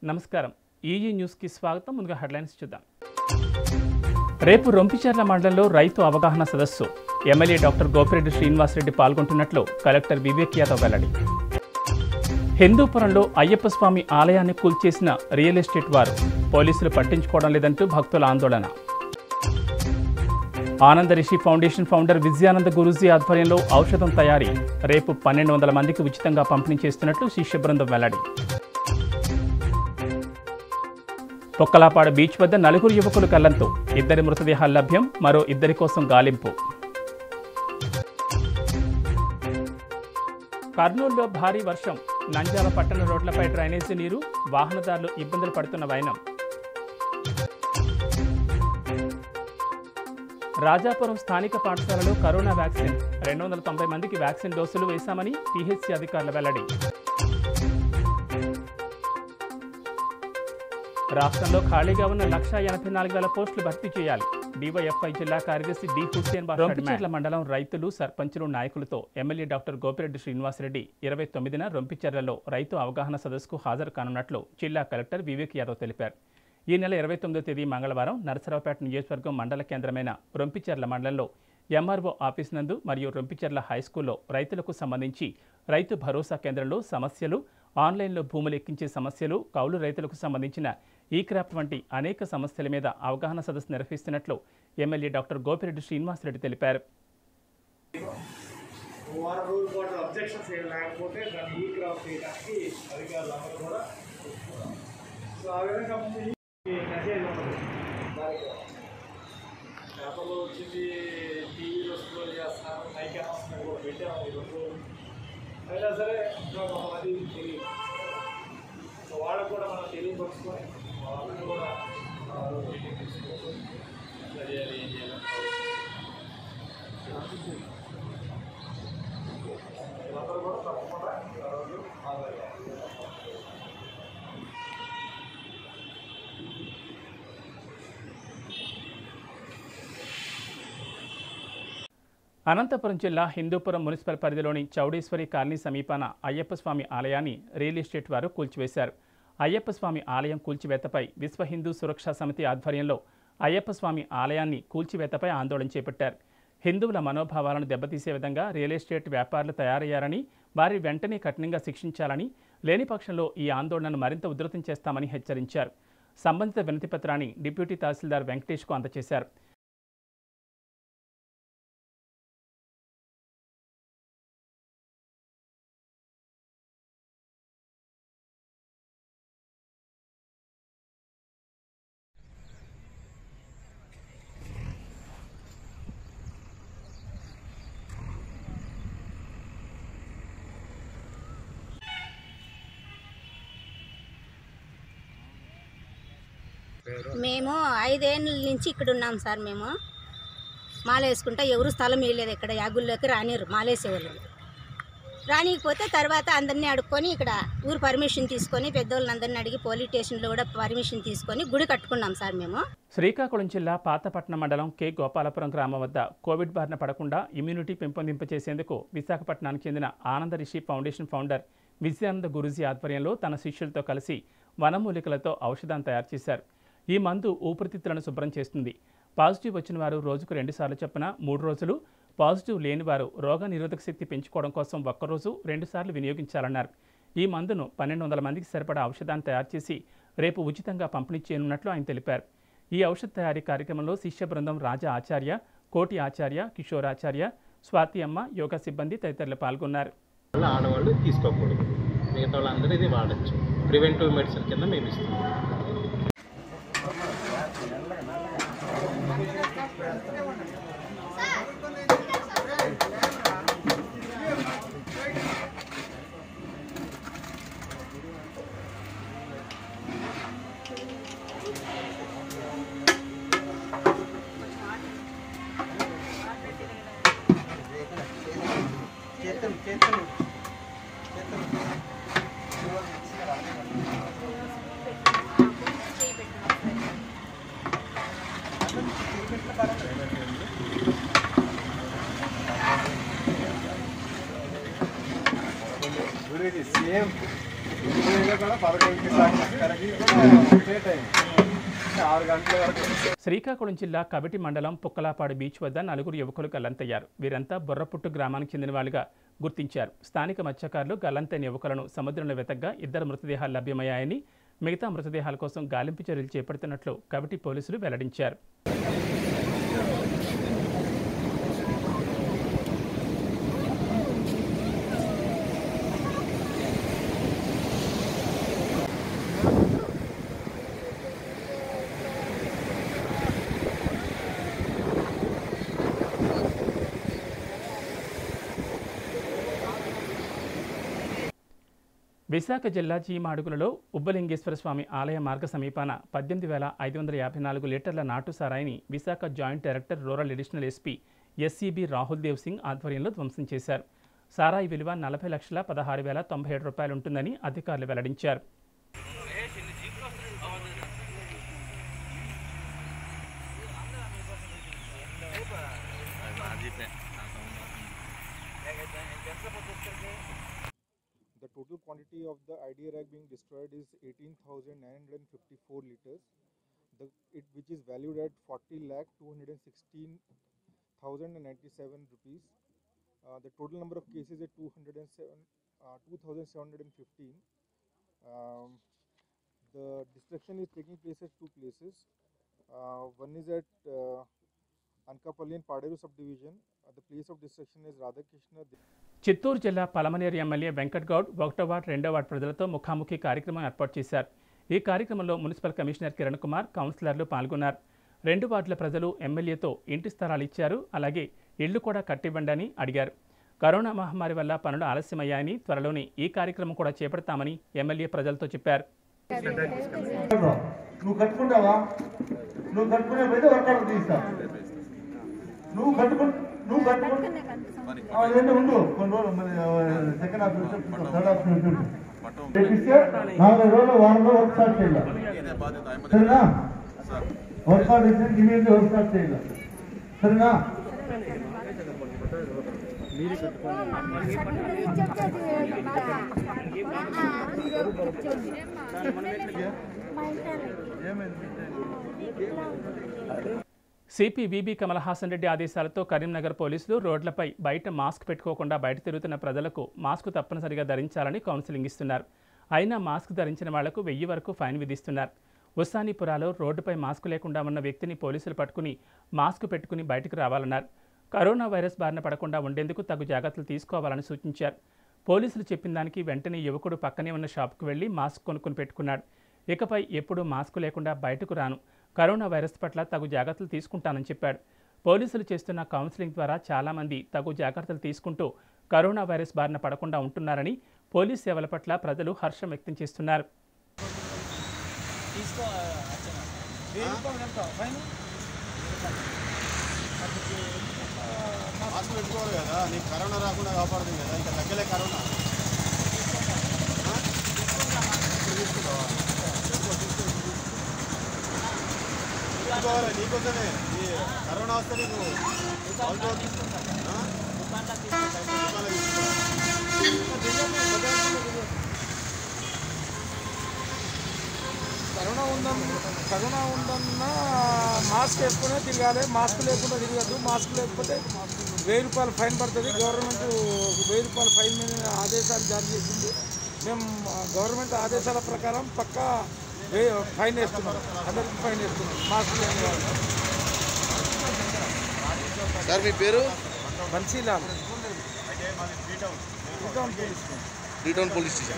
నమస్కారం ఈజీ న్యూస్కి స్వాగతం ముందుగా హెడ్లైన్స్ చూద్దాం రేపు రొంపిచెర్ల మండలంలో రైతు అవగాహన సదస్సు ఎమ్మెల్యే డాక్టర్ గోపిరెడ్డి శ్రీనివాసరెడ్డి పాల్గొంటున్నట్లు కలెక్టర్ వివేక్ యాదవ్ వెల్లడి హిందూపురంలో అయ్యప్ప స్వామి ఆలయాన్ని కూల్చేసిన రియల్ ఎస్టేట్ వారు పోలీసులు పట్టించుకోవడం లేదంటూ భక్తుల ఆందోళన ఆనంద రిషి ఫౌండేషన్ ఫౌండర్ విజయానంద గురూజీ ఆధ్వర్యంలో ఔషధం తయారీ రేపు పన్నెండు వందల మందికి ఉచితంగా పంపిణీ చేస్తున్నట్లు శిష్య బృందం వెల్లడి పొక్కలాపాడు బీచ్ వద్ద నలుగురు యువకులు కళ్లంతో ఇద్దరి మృతదేహాలు లభ్యం మరో ఇద్దరి కోసం గాలింపు కర్నూలులో భారీ వర్షం నంద్యాల పట్టణ రోడ్లపై డ్రైనేజీ నీరు వాహనదారులు ఇబ్బందులు పడుతున్న వైనం రాజాపురం స్థానిక పాఠశాలలో కరోనా వ్యాక్సిన్ రెండు వందల తొంభై మందికి వ్యాక్సిన్ డోసులు వేశామని పిహెచ్సి అధికారుల వెల్లడి రాష్ట్రంలో ఖాళీగా ఉన్న లక్ష ఎనభై నాలుగు వేల పోస్టులు భర్తీ చేయాలి డివైఎఫ్ఐ జిల్లా కార్యదర్శి డి హుస్సేన్ రొంపిచెర్ల మండలం రైతులు సర్పంచులు నాయకులతో ఎమ్మెల్యే డాక్టర్ గోపిరెడ్డి శ్రీనివాసరెడ్డి ఇరవై తొమ్మిదిన రొంపిచెర్లలో రైతు అవగాహన సదస్సుకు హాజరు కానున్నట్లు జిల్లా కలెక్టర్ వివేక్ యాదవ్ తెలిపారు ఈ నెల ఇరవై తొమ్మిదో తేదీ మంగళవారం నరసరావుపేట నియోజకవర్గం మండల కేంద్రమైన రొంపిచెర్ల మండలంలో ఎంఆర్ఓ ఆఫీస్ నందు మరియు రొంపిచెర్ల హైస్కూల్లో రైతులకు సంబంధించి రైతు భరోసా కేంద్రంలో సమస్యలు ఆన్లైన్లో భూములు ఎక్కించే సమస్యలు కౌలు రైతులకు సంబంధించిన ఈ క్రాఫ్ట్ వంటి అనేక సమస్యల మీద అవగాహన సదస్సు నిర్వహిస్తున్నట్లు ఎమ్మెల్యే డాక్టర్ గోపిరెడ్డి శ్రీనివాసరెడ్డి తెలిపారు వారం రోజుల పాటు అబ్జెక్షన్స్ ఏం లేకపోతే దాన్ని ఈ క్రాప్ చేయడానికి అధికారులందరూ కూడా చూస్తున్నారు. సో ఆ విధంగా ముందు ఈ మెసేజ్ ఉంటుంది దానికి పేపర్లో వచ్చింది టీవీలో స్క్రోల్ చేస్తున్నారు మైక్ అనౌన్స్మెంట్ కూడా పెట్టాము ఈ రెండు రోజులు. అయినా సరే ఇంకా కొంతమంది తెలియదు సో వాళ్ళకు కూడా మనం తెలియపరుచుకొని వాళ్ళని కూడా ఆ రోజు మీటింగ్ తీసుకోవాలి ఎట్లా చేయాలి ఏం చేయాలి వీళ్ళందరూ కూడా తప్పకుండా ఆ రోజు హాజరయ్యారు అనంతపురం జిల్లా హిందూపురం మున్సిపల్ పరిధిలోని చౌడేశ్వరి కాలనీ సమీపాన అయ్యప్ప స్వామి ఆలయాన్ని రియల్ ఎస్టేట్ వారు కూల్చివేశారు అయ్యప్ప స్వామి ఆలయం కూల్చివేతపై విశ్వ హిందూ సురక్షా సమితి ఆధ్వర్యంలో అయ్యప్ప స్వామి ఆలయాన్ని కూల్చివేతపై ఆందోళన చేపట్టారు హిందువుల మనోభావాలను దెబ్బతీసే విధంగా రియల్ ఎస్టేట్ వ్యాపారులు తయారయ్యారని వారి వెంటనే కఠినంగా శిక్షించాలని లేని పక్షంలో ఈ ఆందోళనను మరింత ఉధృతం చేస్తామని హెచ్చరించారు సంబంధిత వినతి పత్రాన్ని డిప్యూటీ తహసీల్దార్ వెంకటేష్కు అందజేశారు మేము ఐదేళ్ళ నుంచి ఇక్కడ ఉన్నాం సార్ మేము మాల వేసుకుంటా ఎవరు స్థలం వేయలేదు ఇక్కడ యాగుల్లోకి రానిరు మాలేసేవాళ్ళు రానికపోతే తర్వాత అందరినీ అడుక్కొని ఇక్కడ ఊరు పర్మిషన్ తీసుకొని పెద్దోళ్ళని అందరిని అడిగి పోలీస్ స్టేషన్లో కూడా పర్మిషన్ తీసుకొని గుడి కట్టుకున్నాం సార్ మేము శ్రీకాకుళం జిల్లా పాతపట్నం మండలం కె గోపాలపురం గ్రామం వద్ద కోవిడ్ బారిన పడకుండా ఇమ్యూనిటీ పెంపొందింపచేసేందుకు విశాఖపట్నానికి చెందిన ఆనంద రిషి ఫౌండేషన్ ఫౌండర్ విజయానంద గురూజీ ఆధ్వర్యంలో తన శిష్యులతో కలిసి వనమూలికలతో ఔషధాన్ని తయారు చేశారు ఈ మందు ఊపిరితిత్తులను శుభ్రం చేస్తుంది పాజిటివ్ వచ్చిన వారు రోజుకు రెండుసార్లు చొప్పున మూడు రోజులు పాజిటివ్ లేని వారు రోగ నిరోధక శక్తి పెంచుకోవడం కోసం ఒక్కరోజు రెండుసార్లు వినియోగించాలన్నారు ఈ మందును పన్నెండు వందల మందికి సరిపడా ఔషధాన్ని తయారు చేసి రేపు ఉచితంగా పంపిణీ చేయనున్నట్లు ఆయన తెలిపారు ఈ ఔషధ తయారీ కార్యక్రమంలో శిష్య బృందం రాజా ఆచార్య కోటి ఆచార్య కిషోరాచార్య స్వాతి అమ్మ యోగా సిబ్బంది తదితరులు పాల్గొన్నారు వల్ల ఆడవాళ్ళు తీసుకోకూడదు మిగతా వాళ్ళందరూ ఇది వాడచ్చు ప్రివెంటివ్ మెడిసిన్ కింద మేము ఇస్తాం గురించి సేమ్ కూడా పదకొండు లేట్ అయింది ఆరు గంటల వరకు శ్రీకాకుళం జిల్లా కవిటి మండలం పుక్కలాపాడు బీచ్ వద్ద నలుగురు యువకులు గల్లంతయ్యారు వీరంతా బుర్రపుట్టు గ్రామానికి చెందిన వాళ్ళుగా గుర్తించారు స్థానిక మత్స్యకారులు గల్లంతైన యువకులను సముద్రంలో వెతగ్గా ఇద్దరు మృతదేహాలు లభ్యమయ్యాయని మిగతా మృతదేహాల కోసం గాలింపు చర్యలు చేపడుతున్నట్లు కవిటి పోలీసులు వెల్లడించారు విశాఖ జిల్లా చీమాడుగులలో ఉబ్బలింగేశ్వర స్వామి ఆలయ మార్గ సమీపాన పద్దెనిమిది వేల ఐదు వందల యాభై నాలుగు లీటర్ల నాటు సారాయిని Visakha joint director rural additional SP SCB Rahul Dev Singh ఆధ్వర్యంలో ధ్వంసం చేశారు సారాయి విలువ నలభై లక్షల పదహారు వేల తొంభై ఏడు రూపాయలు ఉంటుందని అధికారులు వెల్లడించారు The total quantity of the IDA rag being destroyed is 18,954 liters, the, it, which is valued at 40 lakh 216,097 rupees. Uh, the total number of cases is 207, uh, 2,715. Um, the destruction is taking place at two places. Uh, one is at uh, Ankapalli and Paderu subdivision. Uh, the place of destruction is Radhakrishna. Chittoor జిల్లా Palamaner MLA Venkat Goud ఒకటో ward రెండో ward ప్రజలతో ముఖాముఖి కార్యక్రమం ఏర్పాటు చేశారు ఈ కార్యక్రమంలో మున్సిపల్ కమిషనర్ కిరణ్ కుమార్ కౌన్సిలర్లు పాల్గొన్నారు రెండు వార్డుల ప్రజలు ఎమ్మెల్యేతో ఇంటి స్థలాలు ఇచ్చారు అలాగే ఇళ్లు కూడా కట్టివ్వండి అని అడిగారు కరోనా మహమ్మారి వల్ల పనులు ఆలస్యమయ్యాయని త్వరలోనే ఈ కార్యక్రమం కూడా చేపడతామని ఎమ్మెల్యే ప్రజలతో చెప్పారు నువ్వు కట్టుకుంటావా నువ్వు కట్టుకునే పోతే వర్కౌట్ తీస్తా నువ్వు కట్టుకు నువ్వు కట్టుకు ఆ, ఏంటి ఉండు కొన్ని రోజులు మరి సెకండ్ హాఫ్ థర్డ్ హాఫ్ తెప్పిస్తే నాలుగు రోజులు వారంలో వర్క్ స్టార్ట్ చేయాలి సరేనా వర్కౌట్ ఇచ్చి ఇమీడియట్ వర్క్ స్టార్ట్ చేయాలి సరేనా సిపి విబి కమల్ హాసన్ రెడ్డి ఆదేశాలతో కరీంనగర్ పోలీసులు రోడ్లపై బయట మాస్క్ పెట్టుకోకుండా బయట తిరుగుతున్న ప్రజలకు మాస్క్ తప్పనిసరిగా ధరించాలని కౌన్సిలింగ్ ఇస్తున్నారు అయినా మాస్క్ ధరించిన వాళ్లకు వెయ్యి వరకు ఫైన్ విధిస్తున్నారు ఉస్సానీపురాలో రోడ్డుపై మాస్క్ లేకుండా ఉన్న వ్యక్తిని పోలీసులు పట్టుకుని మాస్క్ పెట్టుకుని బయటకు రావాలన్నారు కరోనా వైరస్ బారిన పడకుండా ఉండేందుకు తగు జాగ్రత్తలు తీసుకోవాలని సూచించారు పోలీసులు చెప్పిన దానికి వెంటనే యువకుడు పక్కనే ఉన్న షాపుకు వెళ్లి మాస్క్ కొనుక్కుని పెట్టుకున్నాడు ఇకపై ఎప్పుడూ మాస్క్ లేకుండా బయటకు రాను కరోనా వైరస్ పట్ల తగు జాగ్రత్తలు తీసుకుంటానని చెప్పాడు పోలీసులు చేస్తున్న కౌన్సిలింగ్ ద్వారా చాలామంది తగు జాగ్రత్తలు తీసుకుంటూ కరోనా వైరస్ బారిన పడకుండా ఉంటున్నారని పోలీస్ సేవల పట్ల ప్రజలు హర్షం వ్యక్తం చేస్తున్నారు మాస్క్ పెట్టుకోవాలి కదా నీకు కరోనా రాకుండా కాపాడుతుంది కదా ఇంకా తగ్గలే కరోనా ఆ? ఇప్పుడు తీసుకుంటావా? తీసుకో, తీసుకో, తీసుకో. తీసుకోవాలి నీకోసమే ఈ కరోనా వస్తే నీకు అవుట్ అవుతుంది. ఆ? దుకాణంలో తీసుకో. కరోనా ఉందన్న కరోనా ఉందన్నా మాస్క్ వేసుకునే తిరగాలి మాస్క్ లేకుండా తిరగద్దు మాస్క్ లేకపోతే వెయ్యి రూపాయలు ఫైన్ పడుతుంది గవర్నమెంట్ వెయ్యి రూపాయల ఫైన్ మీద ఆదేశాలు జారీ చేసింది మేము ఆ, గవర్నమెంట్ ఆదేశాల ప్రకారం పక్కా వెయ్యి ఫైన్ వేస్తున్నాం అందరికీ ఫైన్ వేస్తున్నాం మాస్క్ లేని వాళ్ళు సార్ మీ పేరు Bansilal return police return police station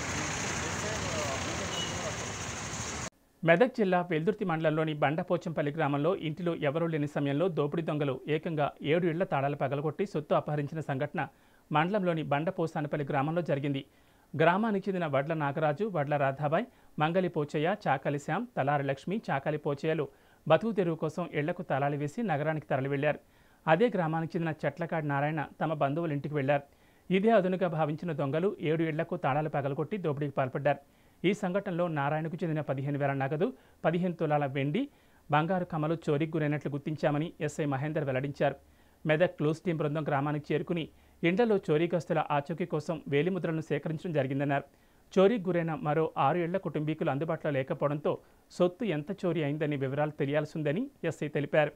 Medak జిల్లా వెల్దుర్తి మండలంలోని బండపోచంపల్లి గ్రామంలో ఇంటిలో ఎవరూ లేని సమయంలో దోపిడీ దొంగలు ఏకంగా ఏడు ఇళ్ల తాళాలు పగలగొట్టి సొత్తు అపహరించిన సంఘటన మండలంలోని బండపోసానపల్లి గ్రామంలో జరిగింది గ్రామానికి చెందిన వడ్ల నాగరాజు వడ్ల రాధాబాయ్ మంగలి పోచయ్య చాకలి శ్యామ్ తలారి లక్ష్మి చాకలి పోచయ్యలు బతుకు తెరువు కోసం ఇళ్లకు తాళాలు వేసి నగరానికి తరలి వెళ్లారు అదే గ్రామానికి చెందిన చెట్లకాడి నారాయణ తమ బంధువుల ఇంటికి వెళ్లారు ఇదే అదునుగా భావించిన దొంగలు ఏడు ఇళ్లకు తాళాలు పగలగొట్టి దోపిడీకి పాల్పడ్డారు ఈ సంఘటనలో నారాయణకు చెందిన పదిహేను వేల నగదు పదిహేను తులాల వెండి బంగారు కమలు చోరీకి గురైనట్లు గుర్తించామని ఎస్ఐ మహేందర్ వెల్లడించారు మెదక్ క్లూస్ టీం బృందం గ్రామానికి చేరుకుని ఇండ్లలో చోరీ గస్తుల ఆచూకీ కోసం వేలిముద్రలను సేకరించడం జరిగిందన్నారు చోరీకి గురైన మరో ఆరు ఏళ్ల కుటుంబీకులు అందుబాటులో లేకపోవడంతో సొత్తు ఎంత చోరీ అయిందని వివరాలు తెలియాల్సిందని ఎస్ఐ తెలిపారు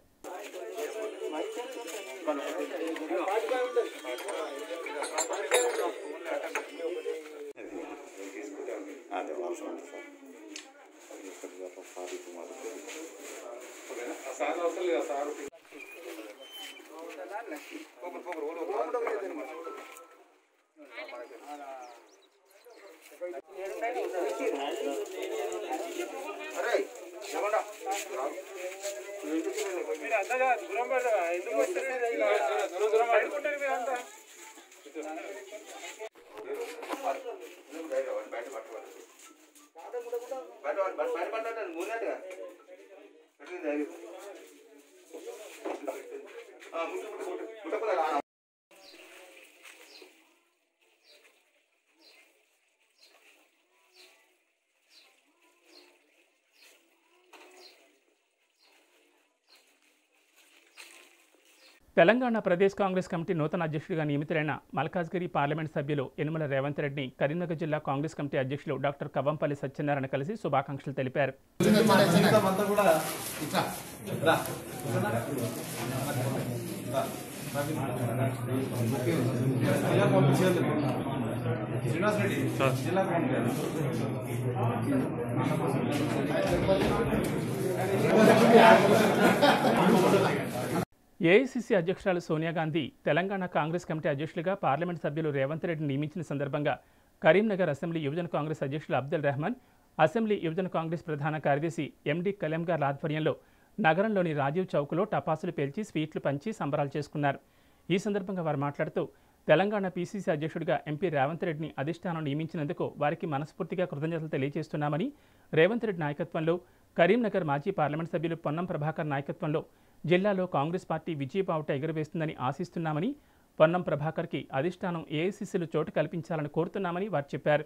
తెలంగాణ ప్రదేశ్ కాంగ్రెస్ కమిటీ నూతన అధ్యక్షుడిగా నియమితులైన మల్కాజ్గిరి పార్లమెంట్ సభ్యులు యనుమల రేవంత్ రెడ్డిని కరీంనగర్ జిల్లా కాంగ్రెస్ కమిటీ అధ్యక్షులు డాక్టర్ కవంపల్లి సత్యనారాయణ కలిసి శుభాకాంక్షలు తెలిపారు ఏఐసిసి అధ్యక్షురాలు సోనియా గాంధీ తెలంగాణ కాంగ్రెస్ కమిటీ అధ్యక్షులుగా పార్లమెంట్ సభ్యులు రేవంత్ రెడ్డిని నియమించిన సందర్భంగా కరీంనగర్ అసెంబ్లీ యువజన కాంగ్రెస్ అధ్యక్షులు అబ్దుల్ రెహమాన్ అసెంబ్లీ యువజన కాంగ్రెస్ ప్రధాన కార్యదర్శి ఎండి కలెం గార్ల ఆధ్వర్యంలో నగరంలోని రాజీవ్ చౌక్లో టపాసులు పేల్చి స్వీట్లు పంచి సంబరాలు చేసుకున్నారు ఈ సందర్భంగా వారు మాట్లాడుతూ తెలంగాణ పీసీసీ అధ్యక్షుడిగా ఎంపీ రేవంత్ రెడ్డిని అధిష్టానం నియమించినందుకు వారికి మనస్ఫూర్తిగా కృతజ్ఞతలు తెలియజేస్తున్నామని రేవంత్ రెడ్డి నాయకత్వంలో కరీంనగర్ మాజీ పార్లమెంట్ సభ్యులు పొన్నం ప్రభాకర్ నాయకత్వంలో జిల్లాలో కాంగ్రెస్ పార్టీ విజయబావుట ఎగురవేస్తుందని ఆశిస్తున్నామని పొన్నం ప్రభాకర్కి అధిష్టానం ఏఐసీసీలో చోటు కల్పించాలని కోరుతున్నామని వారు చెప్పారు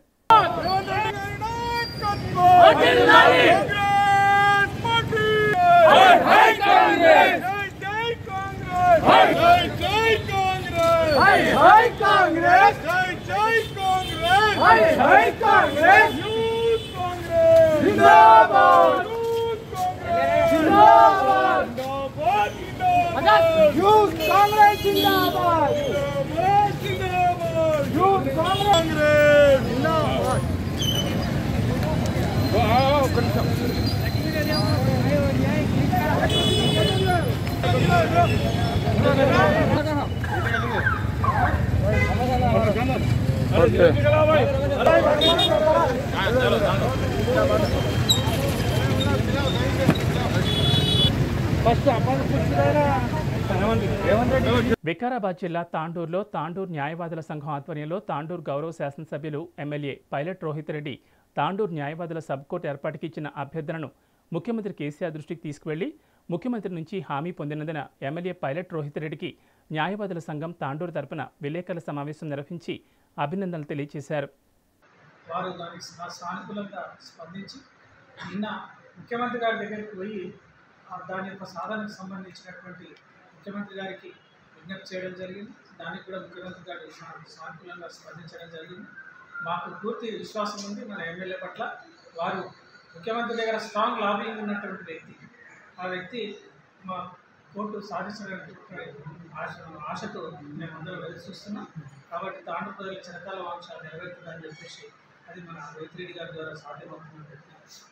వికారాబాద్ జిల్లా తాండూరులో తాండూరు న్యాయవాదుల సంఘం ఆధ్వర్యంలో తాండూరు గౌరవ శాసనసభ్యులు ఎమ్మెల్యే పైలట్ రోహిత్ రెడ్డి తాండూరు న్యాయవాదుల సబ్ కోర్టు ఏర్పాటుకి ఇచ్చిన అభ్యర్థనను ముఖ్యమంత్రి కేసీఆర్ దృష్టికి తీసుకువెళ్లి ముఖ్యమంత్రి నుంచి హామీ పొందినందున ఎమ్మెల్యే పైలట్ రోహిత్ రెడ్డికి న్యాయవాదుల సంఘం తాండూరు తరపున విలేకరుల సమావేశం నిర్వహించి అభినందనలు తెలియజేశారు వారు దానికి సా- సానుకూలంగా స్పందించి నిన్న ముఖ్యమంత్రి గారి దగ్గరికి పోయి ఆ దాని యొక్క సాధనకు సంబంధించినటువంటి ముఖ్యమంత్రి గారికి విజ్ఞప్తి చేయడం జరిగింది దానికి కూడా ముఖ్యమంత్రి గారు సా- సానుకూలంగా స్పందించడం జరిగింది మాకు పూర్తి విశ్వాసం ఉంది మన ఎమ్మెల్యే పట్ల వారు ముఖ్యమంత్రి దగ్గర స్ట్రాంగ్ లాబింగ్ ఉన్నటువంటి వ్యక్తి ఆ వ్యక్తి మా కోర్టు సాధించడానికి ఆశ ఆశతో మేమందరం ఎదురు చూస్తున్నాం కాబట్టి తాండ్ర ప్రజల చిరకాల వాంఛ నెరవేరుతుందని చెప్పేసి అది మన రైతురెడ్డి గారి ద్వారా సాధ్యమవుతుందని చెప్పి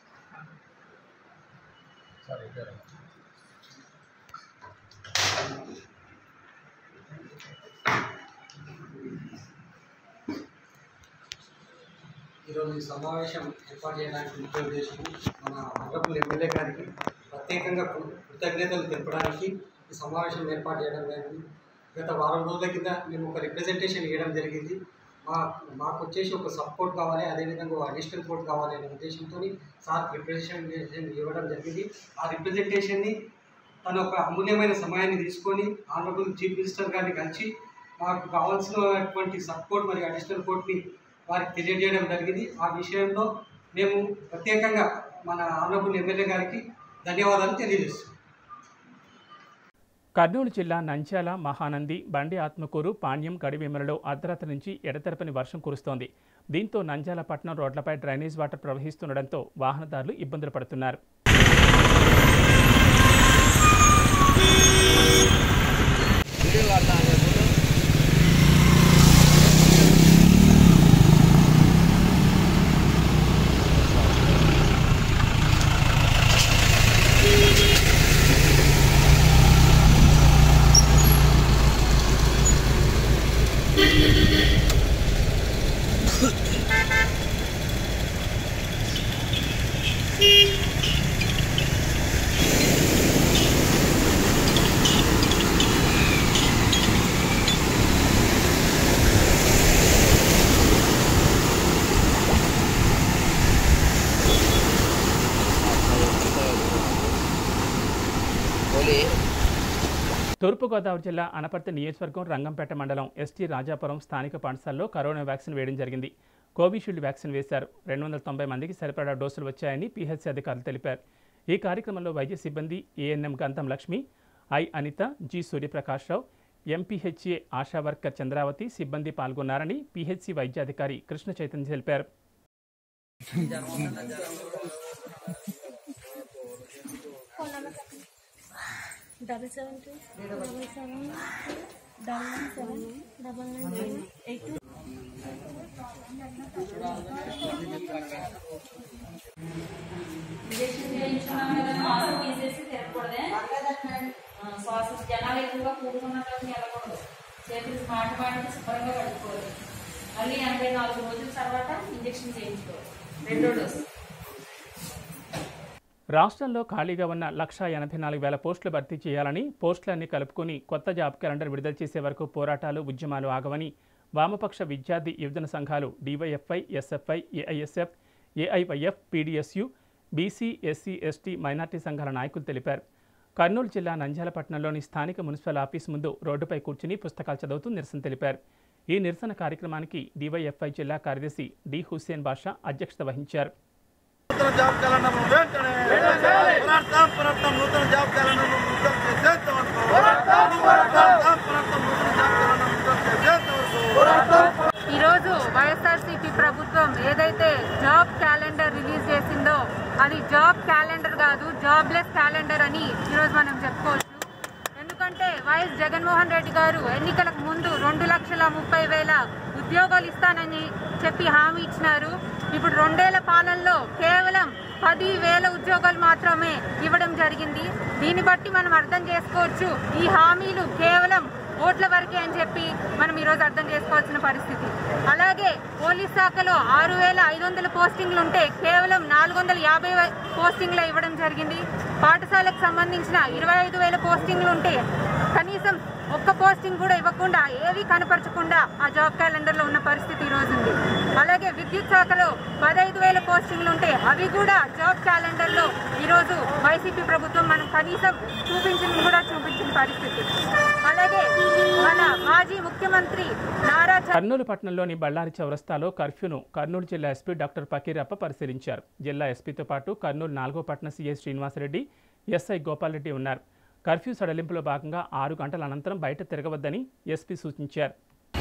ఈరోజు ఈ సమావేశం ఏర్పాటు చేయడానికి ముఖ్య ఉద్దేశం మన అగ్రపుల్ ఎమ్మెల్యే గారికి ప్రత్యేకంగా కృ- కృతజ్ఞతలు తెలపడానికి ఈ సమావేశం ఏర్పాటు చేయడం జరిగింది గత వారం రోజుల కింద మేము ఒక రిప్రజెంటేషన్ ఇవ్వడం జరిగింది మా మాకు వచ్చేసి ఒక సపోర్ట్ కావాలి అదేవిధంగా ఒక అడిషనల్ కోర్ట్ కావాలి అనే ఉద్దేశంతో సార్ రిప్రజెంటేషన్ ఇవ్వడం జరిగింది ఆ రిప్రజెంటేషన్ని తన ఒక అమూల్యమైన సమయాన్ని తీసుకొని ఆనరబుల్ చీఫ్ మినిస్టర్ గారిని కలిసి మాకు కావాల్సినటువంటి సపోర్ట్ మరియు అడిషనల్ కోర్ట్ని వారికి తెలియజేయడం జరిగింది ఆ విషయంలో మేము ప్రత్యేకంగా మన ఆనరబుల్ ఎమ్మెల్యే గారికి ధన్యవాదాలు తెలియజేస్తున్నాం కర్నూలు జిల్లా నంద్యాల మహానంది బండి ఆత్మకూరు పాణ్యం గడివేమలలో అర్ధరాత్రి నుంచి ఎడతెరపని వర్షం కురుస్తోంది దీంతో నంద్యాల పట్టణం రోడ్లపై డ్రైనేజ్ వాటర్ ప్రవహిస్తుండటంతో వాహనదారులు ఇబ్బందులు పడుతున్నారు తూర్పుగోదావరి జిల్లా అనపర్తి నియోజకవర్గం రంగంపేట మండలం ఎస్టీ రాజాపురం స్థానిక పాఠశాలలో కరోనా వ్యాక్సిన్ వేయడం జరిగింది కోవిషీల్డ్ వ్యాక్సిన్ వేశారు రెండు వందల తొంభై మందికి సరిపడా డోసులు వచ్చాయని పీహెచ్సీ అధికారులు తెలిపారు ఈ కార్యక్రమంలో వైద్య సిబ్బంది ANM Gandham Lakshmi I Anitha G Suryaprakashrao MPHA Asha worker Chandravathi సిబ్బంది పాల్గొన్నారని పీహెచ్సీ వైద్యాధికారి కృష్ణ చైతన్య తెలిపారు double seven two double seven double nine seven double nine seven eight two injection చేయించుకున్నాం కదా మాస్క్ తీసేసి తిరగకూడదే ఆ, శ్వాస జనాలు ఎక్కువగా కూడుకున్న తర్వాత వెళ్ళకూడదు చేతులు స్మార్ట్ మాటి శుభ్రంగా కడుక్కోవాలి మళ్ళీ ఎనభై నాలుగు రోజుల తర్వాత ఇంజక్షన్ చేయించుకోవాలి రెండో డోసు రాష్ట్రంలో ఖాళీగా ఉన్న లక్షా ఎనభై నాలుగు వేల పోస్టులు భర్తీ చేయాలని పోస్టులన్నీ కలుపుకొని కొత్త జాబ్ క్యాలెండర్ విడుదల చేసే వరకు పోరాటాలు ఉద్యమాలు ఆగవని వామపక్ష విద్యార్థి యువజన సంఘాలు DYFI SFI AISF AIYF PDSU BC SC ST minority సంఘాల నాయకులు తెలిపారు కర్నూలు జిల్లా నంద్యాలపట్నంలోని స్థానిక మున్సిపల్ ఆఫీస్ ముందు రోడ్డుపై కూర్చుని పుస్తకాలు చదువుతూ నిరసన తెలిపారు ఈ నిరసన కార్యక్రమానికి డివైఎఫ్ఐ జిల్లా కార్యదర్శి డి హుస్సేన్ బాషా అధ్యక్షత వహించారు నూతన జాబ్ క్యాలెండర్ వెంటనే పోరాడతాం పోరాడతాం నూతన జాబ్ క్యాలెండర్ విడుదల చేసేంత వరకు పోరాడతాం పోరాడతాం పోరాడతాం నూతన జాబ్ క్యాలెండర్ విడుదల చేసేంత వరకు ఈరోజు వైఎస్ఆర్సీపీ ప్రభుత్వం ఏదైతే జాబ్ క్యాలెండర్ రిలీజ్ చేసిందో అది జాబ్ క్యాలెండర్ కాదు జాబ్లెస్ క్యాలెండర్ అని ఈరోజు మనం చెప్పుకోవచ్చు ఎందుకంటే వైఎస్ జగన్మోహన్ రెడ్డి గారు ఎన్నికలకు ముందు రెండు లక్షల ముప్పై వేల ఉద్యోగాలు ఇస్తానని చెప్పి హామీ ఇచ్చినారు ఇప్పుడు రెండేళ్ల పాలనలో కేవలం పది వేల ఉద్యోగాలు మాత్రమే ఇవ్వడం జరిగింది దీన్ని బట్టి మనం అర్థం చేసుకోవచ్చు ఈ హామీలు కేవలం ఓట్ల వరకే అని చెప్పి మనం ఈరోజు అర్థం చేసుకోవాల్సిన పరిస్థితి అలాగే పోలీస్ శాఖలో ఆరు వేల ఐదు వందల పోస్టింగ్లు ఉంటే కేవలం నాలుగు వందల యాభై పోస్టింగ్లు ఇవ్వడం జరిగింది పాఠశాలకు సంబంధించిన ఇరవై ఐదు వేల పోస్టింగ్లు ఉంటే కనీసం ఒక్క పోస్టింగ్ కూడా ఇవ్వకుండా ఏవి కనపరచకుండా ఆ జాబ్ క్యాలెండర్లో ఉన్న పరిస్థితి ఈ రోజు ఉంది అలాగే విద్యుత్ శాఖలో పదహైదు వేల పోస్టింగ్లు ఉంటే అవి కూడా జాబ్ క్యాలెండర్లో ఈరోజు వైసీపీ ప్రభుత్వం మనం కనీసం చూపించింది కూడా చూపించిన పరిస్థితి అలాగే మన మాజీ ముఖ్యమంత్రి నారా చంద్రబాబు కర్నూలు పట్టణంలోని బళ్ళారి చౌరస్తాలో కర్ఫ్యూను కర్నూలు జిల్లా ఎస్పీ డాక్టర్ పకీరప్ప పరిశీలించారు జిల్లా ఎస్పీతో పాటు కర్నూలు నాలుగో పట్టణ సీఎస్ శ్రీనివాసరెడ్డి ఎస్ఐ గోపాల్రెడ్డి ఉన్నారు కర్ఫ్యూ సడలింపులో భాగంగా ఆరు గంటల అనంతరం బయట తిరగవద్దని ఎస్పీ సూచించారు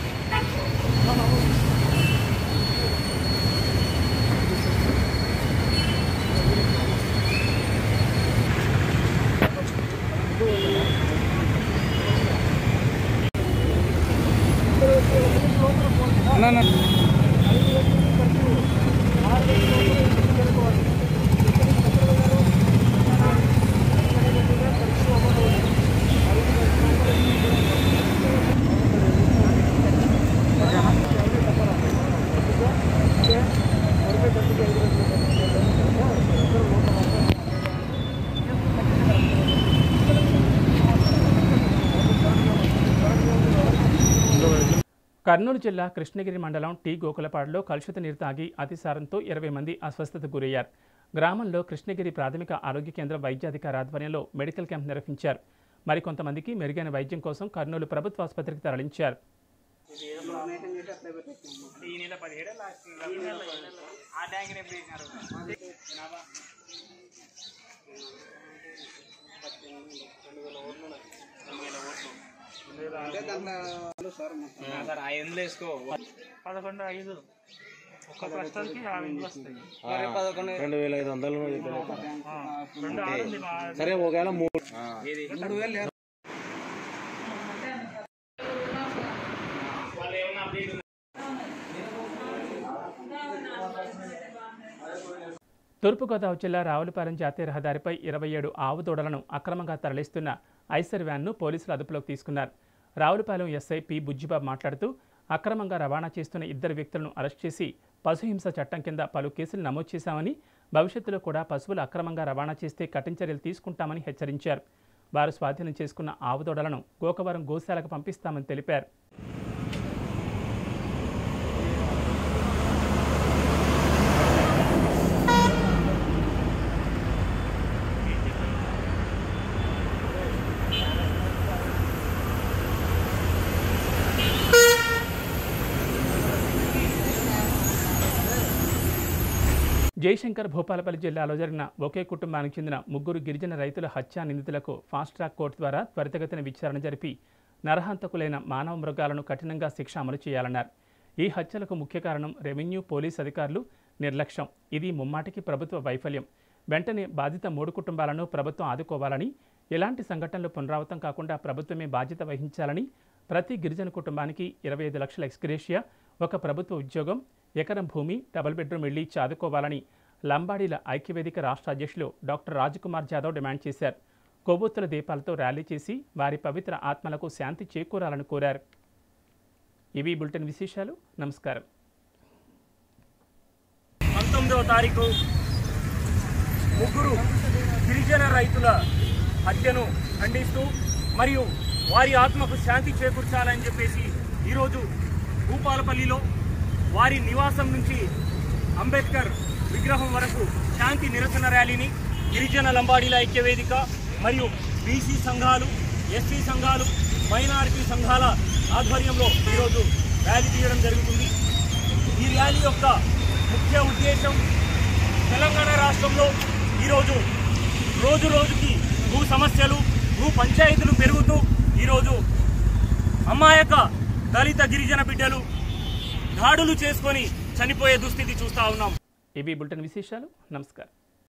కర్నూలు జిల్లా కృష్ణగిరి మండలం టీ గోకులపాడులో కలుషిత నీరు తాగి అతిసారంతో ఇరవై మంది అస్వస్థతకు గురయ్యారు గ్రామంలో కృష్ణగిరి ప్రాథమిక ఆరోగ్య కేంద్రం వైద్యాధికారి ఆధ్వర్యంలో మెడికల్ క్యాంప్ నిర్వహించారు మరికొంతమందికి మెరుగైన వైద్యం కోసం కర్నూలు ప్రభుత్వ ఆసుపత్రికి తరలించారు ఈ నెల పదిహేడు లాస్ట్ ఆ ట్యాంక్ ఎప్పుడు వేసినారు జనాభా సార్ ఐదు వందలు వేసుకో పదకొండు ఐదు ఒక కష్టానికి యాభై ఇండ్లు వస్తాయి రెండు వేల ఐదు వందలు ఆ, రెండు ఆరుంది మా సరే ఒకవేళ మూడు మూడు వేలు తూర్పుగోదావరి జిల్లా రావులపాలెం జాతీయ రహదారిపై ఇరవై ఏడు ఆవు దూడలను అక్రమంగా తరలిస్తున్న ఐసర్ వ్యాన్ను పోలీసులు అదుపులోకి తీసుకున్నారు రావులపాలెం ఎస్ఐ పి బుజ్జిబాబు మాట్లాడుతూ అక్రమంగా రవాణా చేస్తున్న ఇద్దరు వ్యక్తులను అరెస్ట్ చేసి పశుహింస చట్టం కింద పలు కేసులు నమోదు చేశామని భవిష్యత్తులో కూడా పశువులు అక్రమంగా రవాణా చేస్తే కఠిన చర్యలు తీసుకుంటామని హెచ్చరించారు వారు స్వాధీనం చేసుకున్న ఆవు దూడలను గోకవరం గోశాలకు పంపిస్తామని తెలిపారు జయశంకర్ భూపాలపల్లి జిల్లాలో జరిగిన ఒకే కుటుంబానికి చెందిన ముగ్గురు గిరిజన రైతుల హత్య నిందితులకు ఫాస్ట్ ట్రాక్ కోర్టు ద్వారా త్వరితగతిన విచారణ జరిపి నరహంతకులైన మానవ మృగాలను కఠినంగా శిక్ష అమలు చేయాలన్నారు ఈ హత్యలకు ముఖ్య కారణం రెవెన్యూ పోలీస్ అధికారులు నిర్లక్ష్యం ఇది ముమ్మాటికి ప్రభుత్వ వైఫల్యం వెంటనే బాధిత మూడు కుటుంబాలను ప్రభుత్వం ఆదుకోవాలని ఎలాంటి సంఘటనలు పునరావృతం కాకుండా ప్రభుత్వమే బాధ్యత వహించాలని ప్రతి గిరిజన కుటుంబానికి ఇరవై ఐదు లక్షల ఎక్స్గ్రేషియా ఒక ప్రభుత్వ ఉద్యోగం ఎకరం భూమి డబుల్ బెడ్రూమ్ ఇళ్లు ఇచ్చి ఆదుకోవాలని లంబాడీల ఐక్యవేదిక రాష్ట్ర అధ్యక్షులు డాక్టర్ రాజ్కుమార్ జాదవ్ డిమాండ్ చేశారు కొవ్వొత్తుల దీపాలతో ర్యాలీ చేసి వారి పవిత్ర ఆత్మలకు శాంతి చేకూరాలని కోరారు ఇవి బులెటిన్ విశేషాలు నమస్కారం పంతొమ్మిదవ తారీఖు ముగ్గురు గిరిజన రైతుల హత్యను ఖండిస్తూ మరియు వారి ఆత్మకు శాంతి చేకూర్చాలని చెప్పేసి ఈరోజు భూపాలపల్లిలో వారి నివాసం నుంచి అంబేద్కర్ విగ్రహం వరకు శాంతి నిరసన ర్యాలీని గిరిజన లంబాడీల ఐక్యవేదిక మరియు బీసీ సంఘాలు ఎస్సీ సంఘాలు మైనారిటీ సంఘాల ఆధ్వర్యంలో ఈరోజు ర్యాలీ తీయడం జరుగుతుంది ఈ ర్యాలీ యొక్క ముఖ్య ఉద్దేశం తెలంగాణ రాష్ట్రంలో ఈరోజు రోజు రోజుకి భూ సమస్యలు భూ పంచాయతీలు పెరుగుతూ ఈరోజు అమాయక దళిత గిరిజన బిడ్డలు దాడులు చేసుకొని చనిపోయే దుస్థితి చూస్తా ఉన్నాం ఇవి బులెటిన్ విశేషాలు నమస్కారం